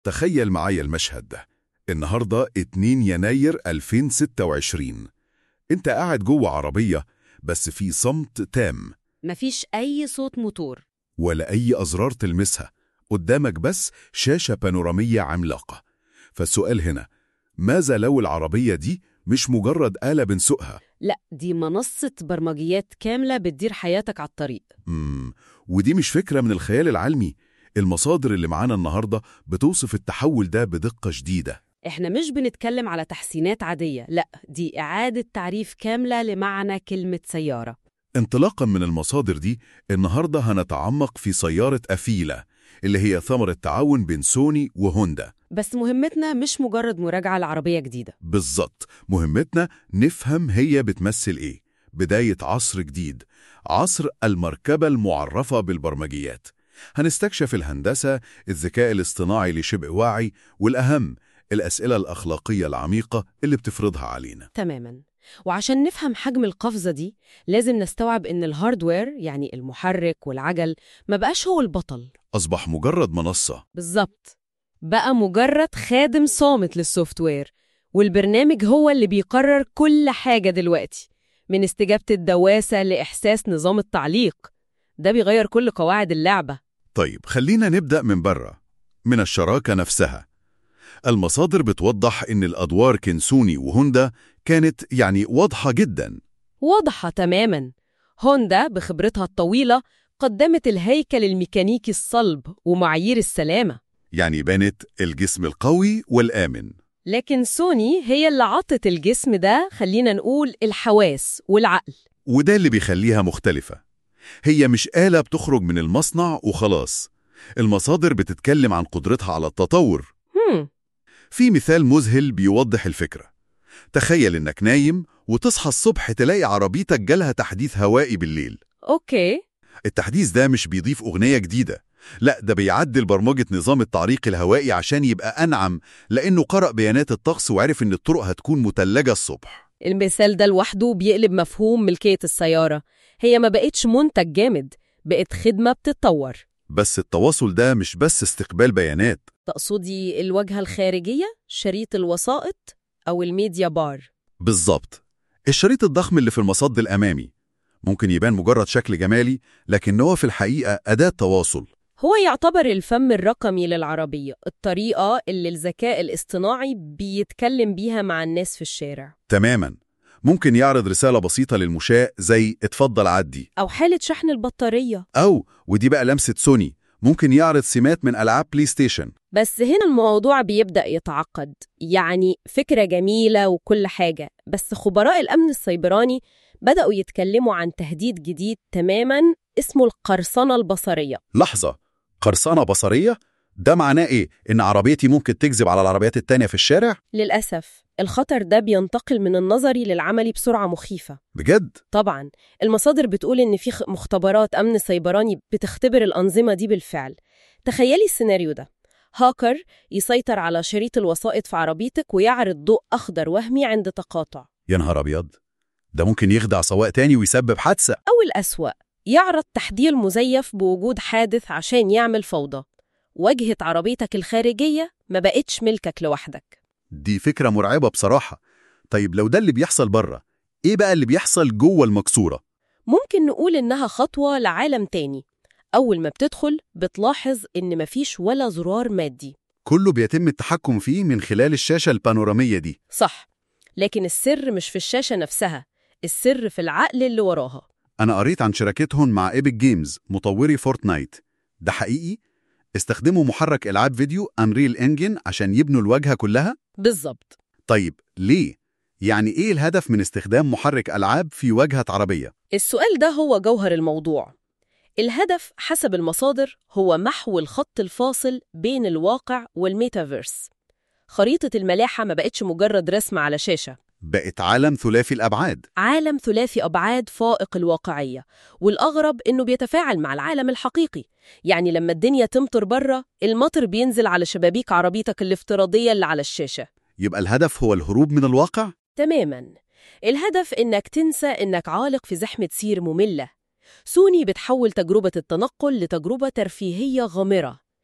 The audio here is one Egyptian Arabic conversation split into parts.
تخيل معايا المشهد ده النهاردة 2 يناير 2026 انت قاعد جوه عربية بس في صمت تام مفيش أي صوت موتور ولا أي أزرار تلمسها قدامك بس شاشة بانورامية عملاقة فالسؤال هنا ماذا لو العربية دي مش مجرد آلة بنسوقها لا دي منصة برمجيات كاملة بتدير حياتك على الطريق مم. ودي مش فكرة من الخيال العلمي المصادر اللي معانا النهاردة بتوصف التحول ده بدقة شديدة احنا مش بنتكلم على تحسينات عادية لا دي إعادة تعريف كاملة لمعنى كلمة سيارة انطلاقا من المصادر دي النهاردة هنتعمق في سيارة أفيلة اللي هي ثمرة تعاون بين سوني وهوندا بس مهمتنا مش مجرد مراجعة لعربية جديدة بالظبط مهمتنا نفهم هي بتمثل ايه بداية عصر جديد عصر المركبة المعرفة بالبرمجيات هنستكشف الهندسة الذكاء الاصطناعي لشبه واعي والأهم الأسئلة الأخلاقية العميقة اللي بتفرضها علينا تماما وعشان نفهم حجم القفزة دي لازم نستوعب إن الهاردوير يعني المحرك والعجل ما بقاش هو البطل أصبح مجرد منصة بالظبط بقى مجرد خادم صامت للسوفت وير والبرنامج هو اللي بيقرر كل حاجة دلوقتي من استجابة الدواسة لإحساس نظام التعليق ده بيغير كل قواعد اللعبة طيب خلينا نبدأ من بره من الشراكة نفسها المصادر بتوضح إن الأدوار كنسوني وهوندا كانت يعني واضحة جدا واضحة تماما هوندا بخبرتها الطويلة قدمت الهيكل الميكانيكي الصلب ومعايير السلامة يعني بانت الجسم القوي والآمن لكن سوني هي اللي عطت الجسم ده خلينا نقول الحواس والعقل وده اللي بيخليها مختلفة هي مش آلة بتخرج من المصنع وخلاص المصادر بتتكلم عن قدرتها على التطور هم. في مثال مذهل بيوضح الفكرة تخيل إنك نايم وتصحى الصبح تلاقي عربيتك جالها تحديث هوائي بالليل أوكي التحديث ده مش بيضيف أغنية جديدة لا ده بيعدل برمجة نظام التعريق الهوائي عشان يبقى أنعم لأنه قرأ بيانات الطقس وعرف إن الطرق هتكون متلجة الصبح المثال ده لوحده بيقلب مفهوم ملكية السيارة هي ما بقتش منتج جامد بقت خدمة بتتطور بس التواصل ده مش بس استقبال بيانات تقصدي الواجهة الخارجية شريط الوسائط أو الميديا بار بالظبط الشريط الضخم اللي في المصد الأمامي ممكن يبان مجرد شكل جمالي لكنه في الحقيقة أداة تواصل هو يعتبر الفم الرقمي للعربية الطريقة اللي الذكاء الاصطناعي بيتكلم بيها مع الناس في الشارع تماما ممكن يعرض رسالة بسيطة للمشاة زي اتفضل عدي أو حالة شحن البطارية أو ودي بقى لمسة سوني ممكن يعرض سمات من ألعاب بلاي ستيشن بس هنا الموضوع بيبدأ يتعقد يعني فكرة جميلة وكل حاجة بس خبراء الأمن السيبراني بدأوا يتكلموا عن تهديد جديد تماما اسمه القرصنة البصرية لحظة قرصنة بصرية؟ ده معناه إيه؟ إن عربيتي ممكن تكذب على العربيات التانية في الشارع؟ للأسف الخطر ده بينتقل من النظري للعملي بسرعة مخيفة بجد؟ طبعا المصادر بتقول إن في خ- مختبرات أمن سيبراني بتختبر الأنظمة دي بالفعل تخيلي السيناريو ده هاكر يسيطر على شريط الوسائط في عربيتك ويعرض ضوء أخضر وهمي عند تقاطع يا نهار أبيض ده ممكن يخدع سواق تاني ويسبب حادثة أو الأسوأ يعرض تحذير مزيف بوجود حادث عشان يعمل فوضى واجهة عربيتك الخارجية ما بقتش ملكك لوحدك دي فكرة مرعبة بصراحة طيب لو ده اللي بيحصل بره إيه بقى اللي بيحصل جوه المكسورة؟ ممكن نقول إنها خطوة لعالم تاني أول ما بتدخل بتلاحظ إن مفيش ولا زرار مادي كله بيتم التحكم فيه من خلال الشاشة البانورامية دي صح لكن السر مش في الشاشة نفسها السر في العقل اللي وراها أنا قريت عن شراكتهم مع إيبك جيمز مطوري فورتنايت ده حقيقي؟ استخدموا محرك ألعاب فيديو أنريل إنجن عشان يبنوا الواجهة كلها؟ بالظبط طيب ليه؟ يعني إيه الهدف من استخدام محرك ألعاب في واجهة عربية؟ السؤال ده هو جوهر الموضوع الهدف حسب المصادر هو محو الخط الفاصل بين الواقع والميتافيرس خريطة الملاحة ما بقتش مجرد رسم على شاشة بقت عالم ثلاثي الأبعاد عالم ثلاثي أبعاد فائق الواقعية والأغرب إنه بيتفاعل مع العالم الحقيقي يعني لما الدنيا تمطر بره المطر بينزل على شبابيك عربيتك الافتراضية اللي على الشاشة يبقى الهدف هو الهروب من الواقع؟ تماما الهدف إنك تنسى إنك عالق في زحمة سير مملة سوني بتحول تجربة التنقل لتجربة ترفيهية غامرة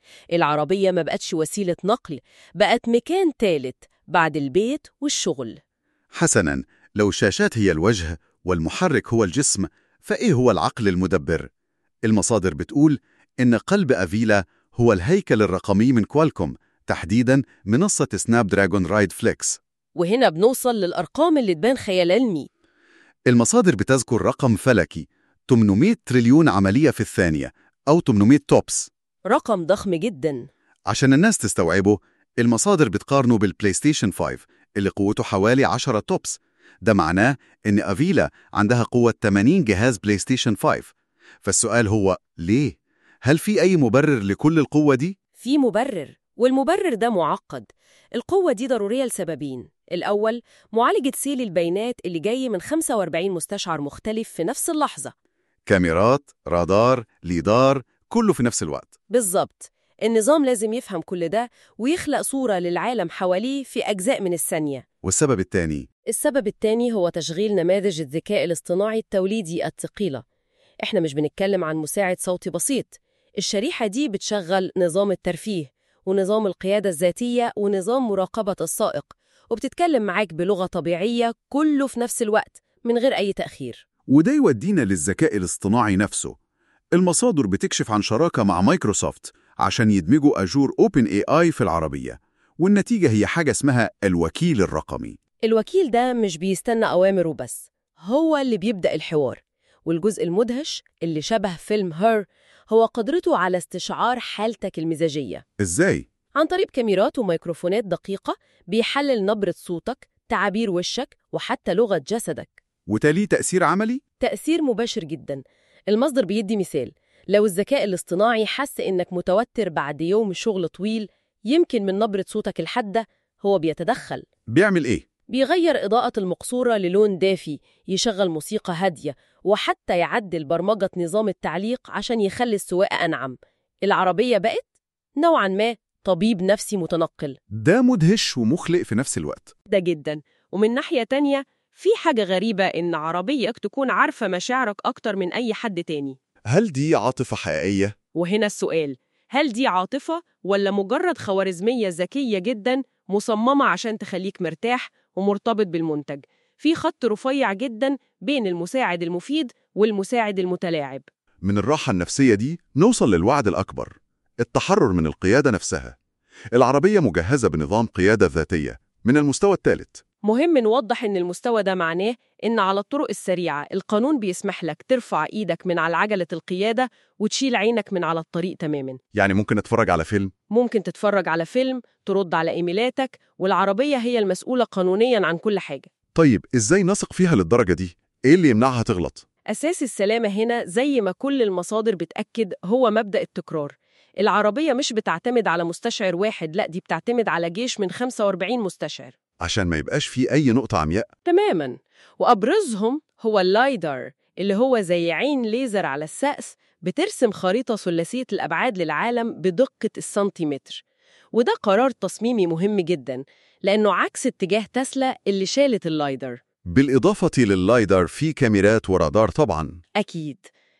العربية ما بقتش وسيلة نقل بقت مكان تالت بعد البيت والشغل حسناً لو الشاشات هي الوجه والمحرك هو الجسم فإيه هو العقل المدبر؟ المصادر بتقول إن قلب أفيلا هو الهيكل الرقمي من كوالكوم تحديداً منصة سناب دراجون رايد فليكس وهنا بنوصل للأرقام اللي تبان خيال علمي المصادر بتذكر رقم فلكي 800 تريليون عملية في الثانية أو 800 توبس رقم ضخم جدا عشان الناس تستوعبه المصادر بتقارنه بالبلاي ستيشن 5 اللي قوته حوالي 10 توبس ده معناه إن أفيلا عندها قوة 80 جهاز بلاي ستيشن 5 فالسؤال هو ليه؟ هل في أي مبرر لكل القوة دي؟ في مبرر والمبرر ده معقد القوة دي ضرورية لسببين الأول معالجة سيل البيانات اللي جاي من 45 مستشعر مختلف في نفس اللحظة كاميرات، رادار، ليدار، كله في نفس الوقت بالظبط النظام لازم يفهم كل ده ويخلق صورة للعالم حواليه في أجزاء من الثانية والسبب الثاني السبب الثاني هو تشغيل نماذج الذكاء الاصطناعي التوليدي الثقيلة إحنا مش بنتكلم عن مساعد صوتي بسيط الشريحة دي بتشغل نظام الترفيه ونظام القيادة الذاتية ونظام مراقبة السائق وبتتكلم معاك بلغة طبيعية كله في نفس الوقت من غير أي تأخير وده يودينا للذكاء الاصطناعي نفسه المصادر بتكشف عن شراكة مع مايكروسوفت عشان يدمجوا أجور أوبن اي اي في العربية والنتيجة هي حاجة اسمها الوكيل الرقمي الوكيل ده مش بيستنى أوامر وبس هو اللي بيبدأ الحوار والجزء المدهش اللي شبه فيلم هير هو قدرته على استشعار حالتك المزاجية إزاي؟ عن طريق كاميرات وميكروفونات دقيقة بيحلل نبرة صوتك تعابير وشك وحتى لغة جسدك وده ليه تأثير عملي؟ تأثير مباشر جدا المصدر بيدي مثال لو الذكاء الاصطناعي حس إنك متوتر بعد يوم شغل طويل يمكن من نبرة صوتك الحادة هو بيتدخل بيعمل إيه؟ بيغير إضاءة المقصورة للون دافي يشغل موسيقى هادية وحتى يعدل برمجة نظام التعليق عشان يخلي السواقة أنعم العربية بقت نوعاً ما طبيب نفسي متنقل ده مدهش ومخلق في نفس الوقت ده جدا ومن ناحية تانية في حاجة غريبة إن عربيك تكون عارفة مشاعرك أكتر من أي حد تاني هل دي عاطفة حقيقية؟ وهنا السؤال هل دي عاطفة ولا مجرد خوارزمية ذكية جدا مصممة عشان تخليك مرتاح ومرتبط بالمنتج في خط رفيع جدا بين المساعد المفيد والمساعد المتلاعب من الراحة النفسية دي نوصل للوعد الأكبر التحرر من القيادة نفسها العربية مجهزة بنظام قيادة ذاتية من المستوى الثالث مهم نوضح إن المستوى ده معناه إن على الطرق السريعة القانون بيسمح لك ترفع إيدك من على عجلة القيادة وتشيل عينك من على الطريق تماماً يعني ممكن أتفرج على فيلم ممكن تتفرج على فيلم ترد على إيميلاتك والعربية هي المسؤولة قانونياً عن كل حاجة طيب إزاي نثق فيها للدرجة دي؟ إيه اللي يمنعها تغلط؟ أساس السلامة هنا زي ما كل المصادر بتأكد هو مبدأ التكرار العربية مش بتعتمد على مستشعر واحد لا دي بتعتمد على جيش من 45 مستشعر عشان ما يبقاش في أي نقطة عمياء تماماً وأبرزهم هو اللايدار اللي هو زي عين ليزر على السقف بترسم خريطة ثلاثية الأبعاد للعالم بدقة السنتيمتر وده قرار تصميمي مهم جدا لأنه عكس اتجاه تسلا اللي شالت اللايدر بالإضافة لللايدر في كاميرات ورادار طبعاً أكيد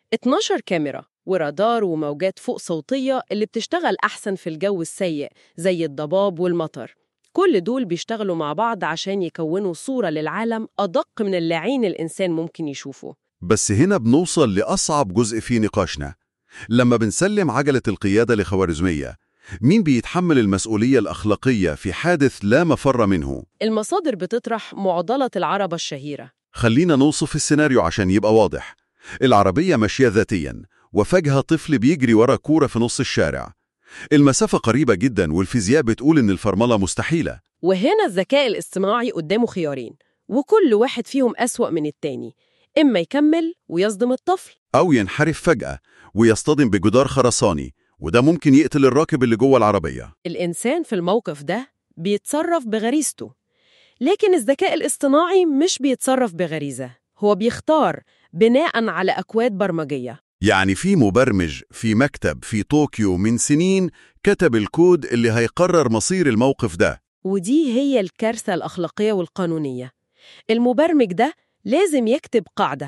12 كاميرا ورادار وموجات فوق صوتية اللي بتشتغل أحسن في الجو السيء زي الضباب والمطر كل دول بيشتغلوا مع بعض عشان يكونوا صورة للعالم أدق من اللي عين الإنسان ممكن يشوفه بس هنا بنوصل لأصعب جزء في نقاشنا لما بنسلم عجلة القيادة لخوارزمية مين بيتحمل المسؤولية الأخلاقية في حادث لا مفر منه؟ المصادر بتطرح معضلة العربة الشهيرة خلينا نوصف السيناريو عشان يبقى واضح العربية ماشية ذاتياً وفجأة طفل بيجري ورا كورة في نص الشارع المسافة قريبة جدا والفيزياء بتقول إن الفرملة مستحيلة وهنا الذكاء الاصطناعي قدامه خيارين وكل واحد فيهم أسوأ من التاني إما يكمل ويصدم الطفل أو ينحرف فجأة ويصطدم بجدار خرساني وده ممكن يقتل الراكب اللي جوه العربية الإنسان في الموقف ده بيتصرف بغريزته لكن الذكاء الاصطناعي مش بيتصرف بغريزة هو بيختار بناء على أكواد برمجية يعني في مبرمج في مكتب في طوكيو من سنين كتب الكود اللي هيقرر مصير الموقف ده ودي هي الكارثة الأخلاقية والقانونية المبرمج ده لازم يكتب قاعدة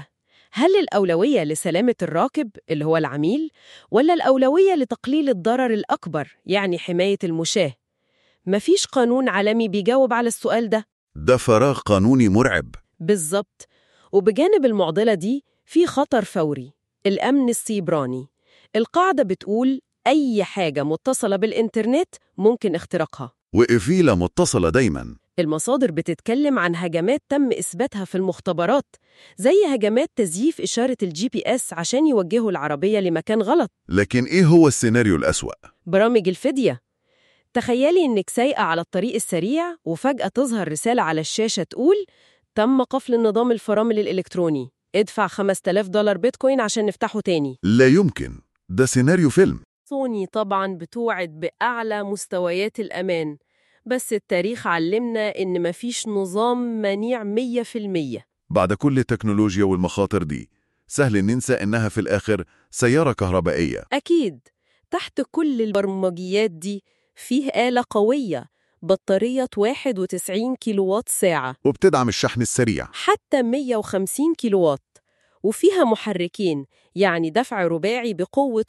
هل الأولوية لسلامة الراكب اللي هو العميل ولا الأولوية لتقليل الضرر الأكبر يعني حماية المشاة؟ مفيش قانون عالمي بيجاوب على السؤال ده ده فراغ قانوني مرعب بالظبط وبجانب المعضلة دي في خطر فوري الأمن السيبراني القاعدة بتقول أي حاجة متصلة بالإنترنت ممكن اختراقها وقفيلة متصلة دايما المصادر بتتكلم عن هجمات تم إثباتها في المختبرات زي هجمات تزييف إشارة الجي بي إس عشان يوجهوا العربية لمكان غلط لكن إيه هو السيناريو الأسوأ؟ برامج الفدية تخيلي إنك سايقة على الطريق السريع وفجأة تظهر رسالة على الشاشة تقول تم قفل النظام الفرامل الإلكتروني ادفع 5000 دولار بيتكوين عشان نفتحه تاني لا يمكن ده سيناريو فيلم سوني طبعا بتوعد بأعلى مستويات الأمان بس التاريخ علمنا إن مفيش نظام منيع 100% بعد كل التكنولوجيا والمخاطر دي سهل ننسى إنها في الآخر سيارة كهربائية أكيد تحت كل البرمجيات دي فيه آلة قوية بطارية 91 كيلووات ساعة وبتدعم الشحن السريع حتى 150 كيلووات وفيها محركين يعني دفع رباعي بقوة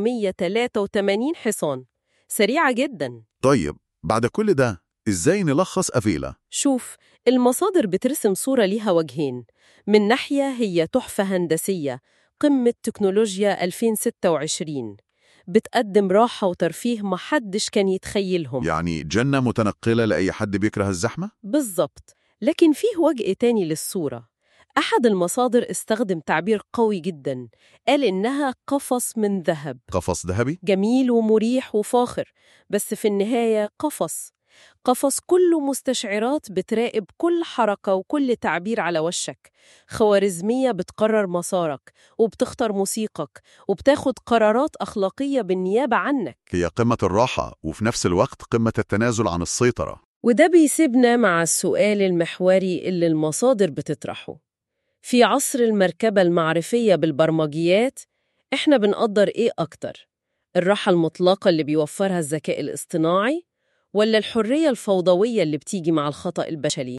483 حصان سريعة جدا طيب بعد كل ده إزاي نلخص أفيلا؟ شوف المصادر بترسم صورة ليها وجهين من ناحية هي تحفة هندسية قمة تكنولوجيا 2026 بتقدم راحة وترفيه محدش كان يتخيلهم يعني جنة متنقلة لأي حد بيكره الزحمة؟ بالظبط لكن فيه وجه تاني للصورة أحد المصادر استخدم تعبير قوي جدا قال إنها قفص من ذهب قفص ذهبي؟ جميل ومريح وفاخر بس في النهاية قفص قفص كله مستشعرات بتراقب كل حركة وكل تعبير على وشك خوارزمية بتقرر مسارك وبتختار موسيقك وبتاخد قرارات أخلاقية بالنيابة عنك هي قمة الراحة وفي نفس الوقت قمة التنازل عن السيطرة وده بيسيبنا مع السؤال المحوري اللي المصادر بتطرحه في عصر المركبة المعرفية بالبرمجيات إحنا بنقدر إيه أكتر؟ الراحة المطلقة اللي بيوفرها الذكاء الاصطناعي ولا الحرية الفوضوية اللي بتيجي مع الخطأ البشري؟